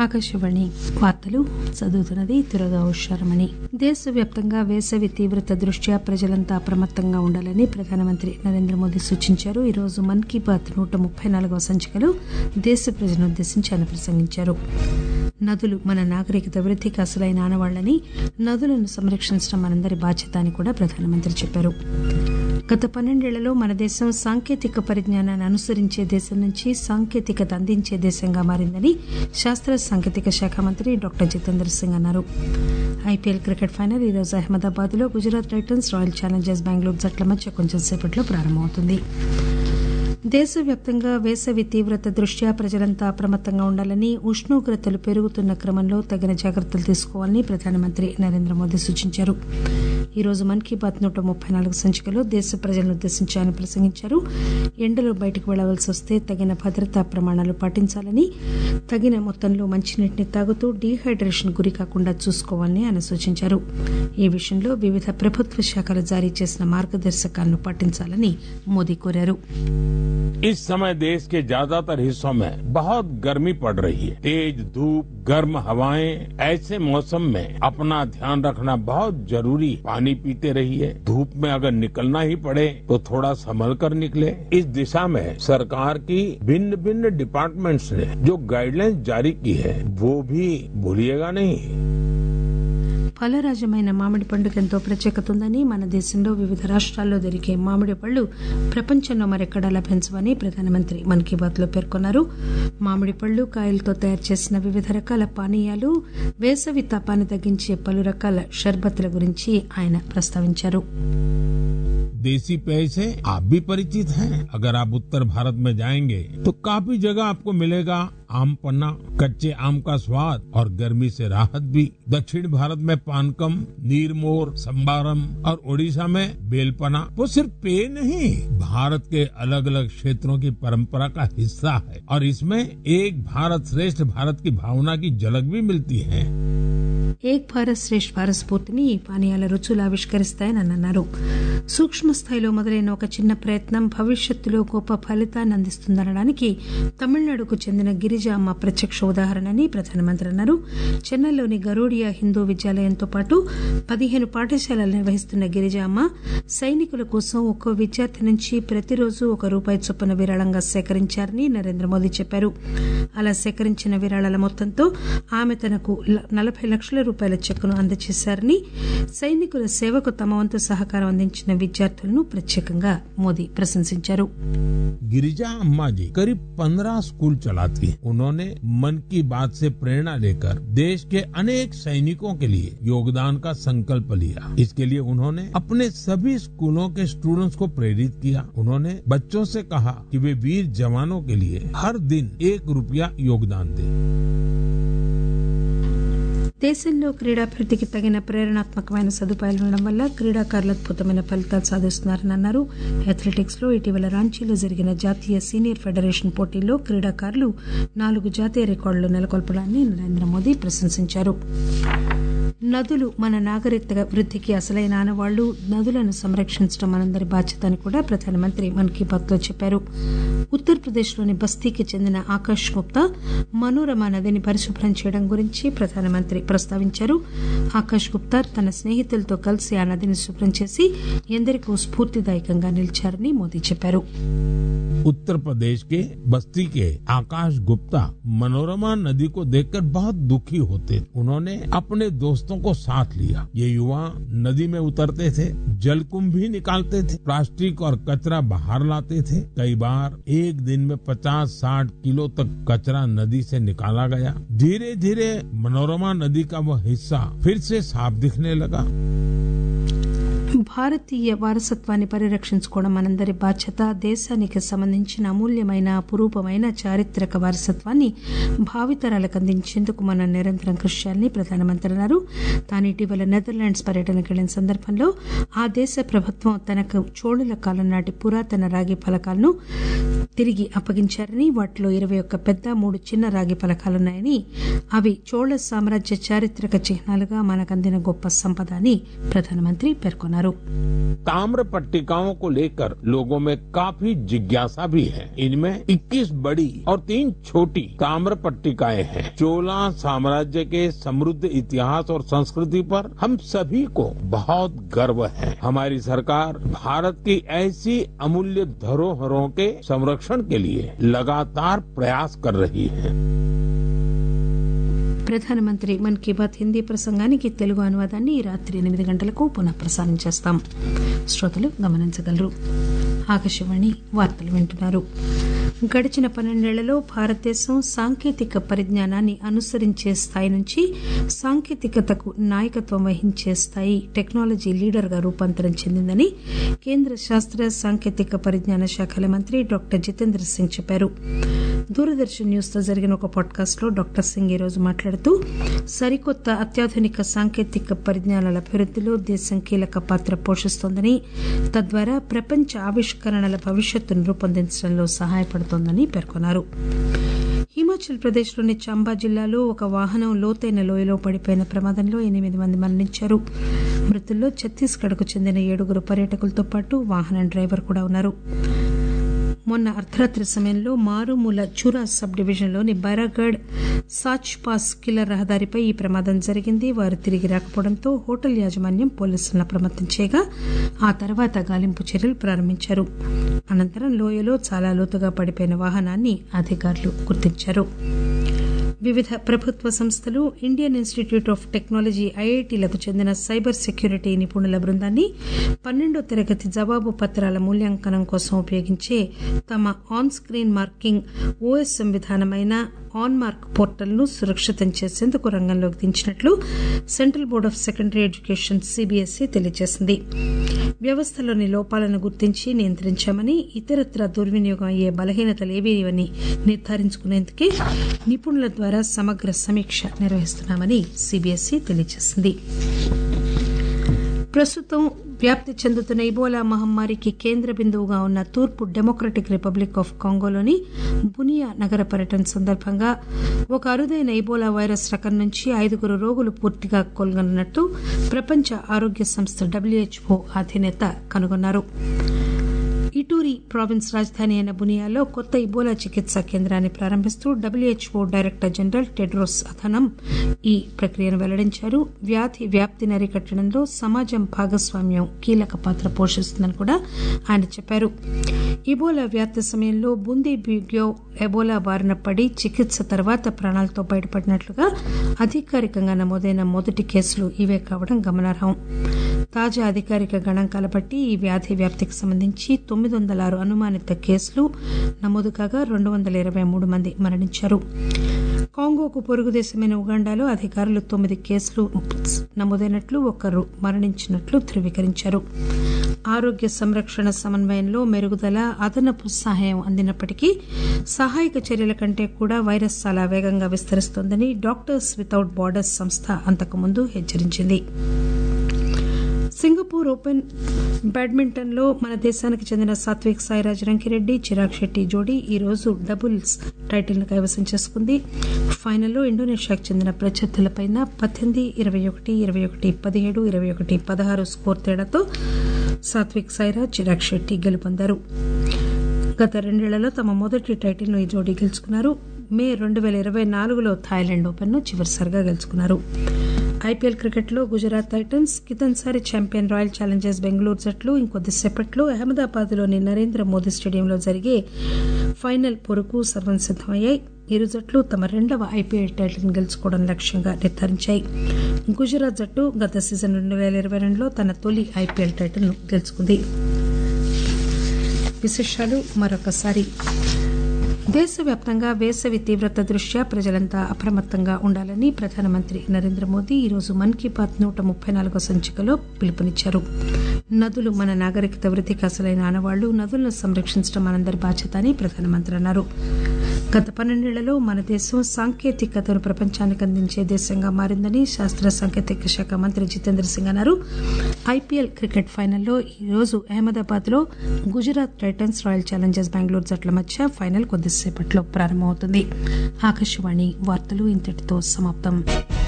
ఆకాశవాణి వార్తలు చదువుతున్నది తిరగా ఉషారమణి దేశవ్యాప్తంగా వేసవి తీవ్రత దృష్ట్యా ప్రజలంతా అప్రమత్తంగా ఉండాలని ప్రధానమంత్రి నరేంద్ర మోదీ సూచించారు ఈ రోజు మన్ కీ బాత్ నూట ముప్పై నాలుగవ సంచికలో దేశ ప్రజలను ఉద్దేశించి ఆయన ప్రసంగించారు నదులు మన నాగరికత వృద్ధికి అసలైన ఆనవాళ్లని నదులను సంరక్షించడం మనందరి బాధ్యత అని కూడా ప్రధానమంత్రి చెప్పారు గత పన్నెండేళ్లలో మన దేశం సాంకేతిక పరిజ్ఞానాన్ని అనుసరించే దేశం నుంచి సాంకేతికత అందించే దేశంగా మారిందని శాస్త్ర సాంకేతిక శాఖ మంత్రి డాక్టర్ జితేంద్ర సింగ్ అన్నారు ఐపీఎల్ క్రికెట్ ఫైనల్ ఈరోజు అహ్మదాబాద్ లో Gujarat Titans Royal Challengers Bengaluru జట్ల మధ్య కొంచెం సేపట్లో ప్రారంభమవుతుంది దేశవ్యాప్తంగా వేసవి తీవ్రత దృష్ట్యా ప్రజలంతా అప్రమత్తంగా ఉండాలని ఉష్ణోగ్రతలు పెరుగుతున్న క్రమంలో తగిన జాగ్రత్తలు తీసుకోవాలని ప్రధానమంత్రి నరేంద్ర మోదీ సూచించారు ఈ రోజు మన్ కీ బాత్ నూట ముప్పై నాలుగు సంచికలో దేశ ప్రజలను ఉద్దేశించి ఆయన ప్రసంగించారు ఎండలో బయటకు వెళ్లవలసి వస్తే తగిన భద్రతా ప్రమాణాలు పాటించాలని తగిన మొత్తంలో మంచినీటిని తాగుతూ డీహైడ్రేషన్ గురి కాకుండా చూసుకోవాలని ఆయన సూచించారు ఈ విషయంలో వివిధ ప్రభుత్వ శాఖలు జారీ చేసిన మార్గదర్శకాలను పాటించాలని మోదీ కోరారు इस समय देश के ज्यादातर हिस्सों में बहुत गर्मी पड़ रही है तेज धूप गर्म हवाएं ऐसे मौसम में अपना ध्यान रखना बहुत जरूरी पानी पीते रहिए धूप में अगर निकलना ही पड़े तो थोड़ा संभल कर निकले इस दिशा में सरकार की भिन्न भिन्न डिपार्टमेंट्स ने जो गाइडलाइंस जारी की है वो भी भूलिएगा नहीं ఫలరాజమైన మామిడి పండుగ ఎంతో ప్రత్యేకత ఉందని మన దేశంలో వివిధ రాష్ట్రాల్లో దొరికే మామిడి పళ్లు ప్రపంచంలో మరెక్కడా లభించవని ప్రధానమంత్రి మన్ కీ బాత్ లో పేర్కొన్నారు మామిడి పళ్లు కాయలతో తయారు చేసిన వివిధ రకాల పానీయాలు వేసవి తాపాన్ని తగ్గించే పలు రకాల షర్బత్ల గురించి ఆయన ప్రస్తావించారు देसी पेय से आप भी परिचित हैं अगर आप उत्तर भारत में जाएंगे तो काफी जगह आपको मिलेगा आम पन्ना कच्चे आम का स्वाद और गर्मी से राहत भी दक्षिण भारत में पानकम नीरमोर संबारम और ओडिशा में बेलपना वो सिर्फ पेय नहीं भारत के अलग अलग क्षेत्रों की परंपरा का हिस्सा है और इसमें एक भारत श्रेष्ठ भारत की भावना की झलक भी मिलती है ఏక్ భారత్ శ్రేష్ఠ భారత్ స్ఫూర్తిని ఈ పానీయాల రుచులు ఆవిష్కరిస్తాయని ఆయన అన్నారు సూక్ష్మ స్థాయిలో మొదలైన ఒక చిన్న ప్రయత్నం భవిష్యత్తులో గొప్ప ఫలితాన్ని అందిస్తుందనడానికి తమిళనాడుకు చెందిన గిరిజ అమ్మ ప్రత్యక్ష ఉదాహరణని ప్రధానమంత్రి అన్నారు చెన్నైలోని గరూడియా హిందూ విద్యాలయంతో పాటు పదిహేను పాఠశాలలు నిర్వహిస్తున్న గిరిజ అమ్మ సైనికుల కోసం ఒక్కో విద్యార్థి నుంచి ప్రతిరోజు ఒక రూపాయి చొప్పున విరాళంగా సేకరించారని నరేంద్ర మోదీ చెప్పారు అలా సేకరించిన విరాళాల మొత్తంతో ఆమె తనకు నలభై లక్షల రూపాయల చెక్కును అందజేశారని సైనికుల సేవకు తమ వంతు సహకారం అందించిన విద్యార్థులను ప్రత్యేకంగా మోదీ ప్రశంసించారు गिरिजा अम्मा जी करीब पंद्रह स्कूल चलाती हैं उन्होंने मन की बात से प्रेरणा लेकर देश के अनेक सैनिकों के लिए योगदान का संकल्प लिया इसके लिए उन्होंने अपने सभी स्कूलों के स्टूडेंट्स को प्रेरित किया उन्होंने बच्चों से कहा कि वे वीर जवानों के लिए हर दिन एक रुपया योगदान दें దేశంలో క్రీడాభివృద్ధికి తగిన ప్రేరణాత్మకమైన సదుపాయాలు ఉండడం వల్ల క్రీడాకారులు అద్భుతమైన ఫలితాలు సాధిస్తున్నారని అన్నారు అథ్లెటిక్స్ లో ఇటీవల రాంచీలో జరిగిన జాతీయ సీనియర్ ఫెడరేషన్ పోటీల్లో క్రీడాకారులు నాలుగు జాతీయ రికార్డులు నెలకొల్పడాన్ని నరేంద్ర మోదీ ప్రశంసించారు నదులు మన నాగరికత వృద్ధికి అసలైన ఆనవాళ్లు నదులను సంరక్షించడం మనందరి బాధ్యత అని కూడా ప్రధానమంత్రి మన్ కీ బాత్ లో చెప్పారు ఉత్తరప్రదేశ్లోని బస్తీకి చెందిన ఆకాష్ గుప్తా మనోరమ నదిని పరిశుభ్రం చేయడం గురించి ప్రధానమంత్రి ప్రస్తావించారు ఆకాష్ గుప్తా తన స్నేహితులతో కలిసి ఆ నదిని శుభ్రం చేసి ఎందరికో స్ఫూర్తిదాయకంగా నిలిచారని మోదీ చెప్పారు उत्तर प्रदेश के बस्ती के आकाश गुप्ता मनोरमा नदी को देखकर बहुत दुखी होते उन्होंने अपने दोस्तों को साथ लिया ये युवा नदी में उतरते थे जलकुंभ भी निकालते थे प्लास्टिक और कचरा बाहर लाते थे कई बार एक दिन में 50-60 किलो तक कचरा नदी से निकाला गया धीरे धीरे मनोरमा नदी का वह हिस्सा फिर से साफ दिखने लगा భారతీయ వారసత్వాన్ని పరిరక్షించుకోవడం మనందరి బాధ్యత దేశానికి సంబంధించిన అమూల్యమైన అపురూపమైన చారిత్రక వారసత్వాన్ని భావితరాలకు అందించేందుకు మనం నిరంతరం కృషి చేయాలని ప్రధానమంత్రి అన్నారు తాను ఇటీవల నెదర్లాండ్స్ పర్యటనకు వెళ్లిన సందర్భంలో ఆ దేశ ప్రభుత్వం తనకు చోళుల కాలం నాటి పురాతన రాగి ఫలకాలను తిరిగి అప్పగించారని వాటిలో ఇరవై ఒక్క పెద్ద మూడు చిన్న రాగి పలకాలున్నాయని అవి చోళ సామ్రాజ్య చారిత్రక చిహ్నాలుగా మనకందిన గొప్ప సంపద అని ప్రధానమంత్రి పేర్కొన్నారు ताम्र पट्टिकाओं को लेकर लोगों में काफी जिज्ञासा भी है इनमें 21 बड़ी और तीन छोटी ताम्र पट्टिकाएं हैं चोला साम्राज्य के समृद्ध इतिहास और संस्कृति पर हम सभी को बहुत गर्व है हमारी सरकार भारत की ऐसी अमूल्य धरोहरों के संरक्षण के लिए लगातार प्रयास कर रही है ప్రధానమంత్రి మన్ కీ బాత్ హిందీ ప్రసంగానికి తెలుగు అనువాదాన్ని ఈ రాత్రి ఎనిమిది గంటలకు పునః ప్రసారం చేస్తాం శ్రోతలు గమనించగలరు ఆకాశవాణి వార్తలు వింటున్నారు గడిచిన పన్నెండేళ్లలో భారతదేశం సాంకేతిక పరిజ్ఞానాన్ని అనుసరించే స్థాయి నుంచి సాంకేతికతకు నాయకత్వం వహించే స్థాయి టెక్నాలజీ లీడర్ గా రూపాంతరం చెందిందని కేంద్ర శాస్త్ర సాంకేతిక పరిజ్ఞాన శాఖల మంత్రి డాక్టర్ జితేంద్ర సింగ్ చెప్పారు దూరదర్శన్ న్యూస్ తో జరిగిన ఒక పాడ్కాస్ట్ లో డాక్టర్ సింగ్ ఈ రోజు మాట్లాడుతూ సరికొత్త అత్యాధునిక సాంకేతిక పరిజ్ఞానాల అభివృద్దిలో దేశం కీలక పాత్ర పోషిస్తోందని తద్వారా ప్రపంచ ఆవిష్కరణల భవిష్యత్తును రూపొందించడంలో సహాయపడుతోందని పేర్కొన్నారు హిమాచల్ ప్రదేశ్లోని చంబా జిల్లాలో ఒక వాహనం లోతైన లోయలో పడిపోయిన ప్రమాదంలో ఎనిమిది మంది మరణించారు మృతుల్లో ఛత్తీస్గఢ్కు చెందిన ఏడుగురు పర్యాటకులతో పాటు వాహనం డ్రైవర్ కూడా ఉన్నారు మొన్న అర్ధరాత్రి సమయంలో మారుమూల చూరా సబ్ డివిజన్లోని బైరాగఢ్ సాచ్ పాస్ కిల్లర్ రహదారిపై ఈ ప్రమాదం జరిగింది వారు తిరిగి రాకపోవడంతో హోటల్ యాజమాన్యం పోలీసులను అప్రమత్తం చేయగా ఆ తర్వాత గాలింపు చర్యలు ప్రారంభించారు అనంతరం లోయలో చాలా లోతుగా పడిపోయిన వాహనాన్ని అధికారులు గుర్తించారు వివిధ ప్రభుత్వ సంస్థలు ఇండియన్ ఇన్స్టిట్యూట్ ఆఫ్ టెక్నాలజీ ఐఐటీలకు చెందిన సైబర్ సెక్యూరిటీ నిపుణుల బృందాన్ని పన్నెండో తరగతి జవాబు పత్రాల మూల్యాంకనం కోసం ఉపయోగించే తమ ఆన్ స్క్రీన్ మార్కింగ్ ఓఎస్ఎం విధానమైన ఆన్ మార్క్ పోర్టల్ ను సురక్షితం చేసేందుకు రంగంలోకి దించినట్లు central board of secondary education CBSE తెలియజేసింది వ్యవస్థలోని లోపాలను గుర్తించి నియంత్రించామని ఇతరత్ర దుర్వినియోగం అయ్యే బలహీనతలేవని నిర్ధారించుకునేందుకే నిపుణుల ద్వారా సమగ్ర సమీక్ష నిర్వహిస్తున్నామని సిబిఎస్ఈ తెలియజేసింది ప్రస్తుతం వ్యాప్తి చెందుతున్న ఇబోలా మహమ్మారికి కేంద్ర బిందువుగా ఉన్న తూర్పు డెమోక్రటిక్ రిపబ్లిక్ ఆఫ్ కాంగోలోని బునియా నగర పర్యటన సందర్భంగా ఒక అరుదైన ఇబోలా వైరస్ రకం నుంచి ఐదుగురు రోగులు పూర్తిగా కోలుగొన్నట్టు ప్రపంచ ఆరోగ్య సంస్థ డబ్ల్యూహెచ్ఓ అధినేత కనుగొన్నారు ఇటూరి ప్రావిన్స్ రాజధాని అయిన బునియాలో కొత్త ఇబోలా చికిత్సా కేంద్రాన్ని ప్రారంభిస్తూ WHO director general Tedros Adhanom ఈ ప్రక్రియను వెల్లడించారు వ్యాధి వ్యాప్తిని అరికట్టడంలో సమాజం భాగస్వామ్యం కీలక పాత్ర పోషిస్తుందని కూడా ఆయన చెప్పారు ఇబోలా వ్యాప్తి సమయంలో బుందీ బ్యూగ్యో ఎబోలా బారిన పడి చికిత్స తర్వాత ప్రాణాలతో బయటపడినట్లుగా అధికారికంగా నమోదైన మొదటి కేసులు ఇవే కావడం గమనార్హం తాజా అధికారిక గణాంకాల బట్టి ఈ వ్యాధి వ్యాప్తికి సంబంధించి తొమ్మిది వందల ఆరు అనుమానిత కేసులు నమోదు కాగా రెండు వందల ఇరవై మూడు మంది మరణించారు కాంగోకు పొరుగు దేశమైన ఉగాండాలో అధికారులు తొమ్మిది కేసులు నమోదైనట్లు ఒకరు మరణించినట్లు ధృవీకరించారు ఆరోగ్య సంరక్షణ సమన్వయంలో మెరుగుదల అదనపు సహాయం అందినప్పటికీ సహాయక చర్యల కంటే కూడా వైరస్ చాలా వేగంగా విస్తరిస్తోందని డాక్టర్స్ వితౌట్ బార్డర్స్ సంస్థ అంతకుముందు హెచ్చరించింది సింగపూర్ ఓపెన్ బ్యాడ్మింటన్ లో మన దేశానికి చెందిన సాత్విక్ సాయిరాజ్ రంకిరెడ్డి చిరాగ్ శెట్టి జోడీ ఈ రోజు డబుల్స్ టైటిల్ ను కైవసం చేసుకుంది ఫైనల్లో ఇండోనేషియాకు చెందిన ప్రత్యర్థులపై పద్దెనిమిది ఇరవై ఒకటి ఇరవై ఒకటి పదిహేడు ఇరవై ఒకటి పదహారు స్కోర్ తేడాతో సాత్విక్ సాయిరాజ్ చిరాగ్ శెట్టి గెలుపొందారు గత రెండేళ్లలో తమ మొదటి టైటిల్ ను ఈ జోడీ గెలుచుకున్నారు మే రెండు వేల ఇరవై నాలుగులో థాయిలాండ్ ఓపెన్ ను చివరిసారిగా గెలుచుకున్నారు ఐపీఎల్ క్రికెట్లో గుజరాత్ టైటన్స్ కితన్సారి ఛాంపియన్ రాయల్ ఛాలెంజర్స్ బెంగళూరు జట్లు ఇంకొద్దిసేపట్లో అహ్మదాబాద్లోని నరేంద్ర మోదీ స్టేడియంలో జరిగే ఫైనల్ పొరకు సర్వం సిద్దమయ్యాయి ఇరు జట్లు తమ రెండవ ఐపీఎల్ టైటిల్ గెలుచుకోవడం లక్ష్యంగా నిర్ధారించాయి గుజరాత్ జట్టు గత సీజన్ రెండు వేల ఇరవై రెండులో తన తొలి ఐపీఎల్ టైటిల్ ను గెలుచుకుంది విశేషాలు మరొకసారి దేశవ్యాప్తంగా వేసవి తీవ్రత దృష్ట్యా ప్రజలంతా అప్రమత్తంగా ఉండాలని ప్రధానమంత్రి నరేంద్ర మోదీ ఈరోజు మన్ కీ బాత్ నూట ముప్పై నాలుగో సంచికలో పిలుపునిచ్చారు నదులు మన నాగరికత వృద్ధికి అసలైన ఆనవాళ్లు నదులను సంరక్షించడం మనందరి బాధ్యత అని ప్రధానమంత్రి అన్నారు గత పన్నెండేళ్లలో మన దేశం సాంకేతికతను ప్రపంచానికి అందించే దేశంగా మారిందని శాస్త్ర సాంకేతిక శాఖ మంత్రి జితేంద్ర సింగ్ అన్నారు ఐపీఎల్ క్రికెట్ ఫైనల్లో ఈ రోజు అహ్మదాబాద్ లో Gujarat Titans Royal Challengers Bengaluru జట్ల మధ్య ఫైనల్ కొద్దిసేపట్లో ప్రారంభమవుతుంది ఆకాశవాణి వార్తలు ఇంతటితో సమాప్తం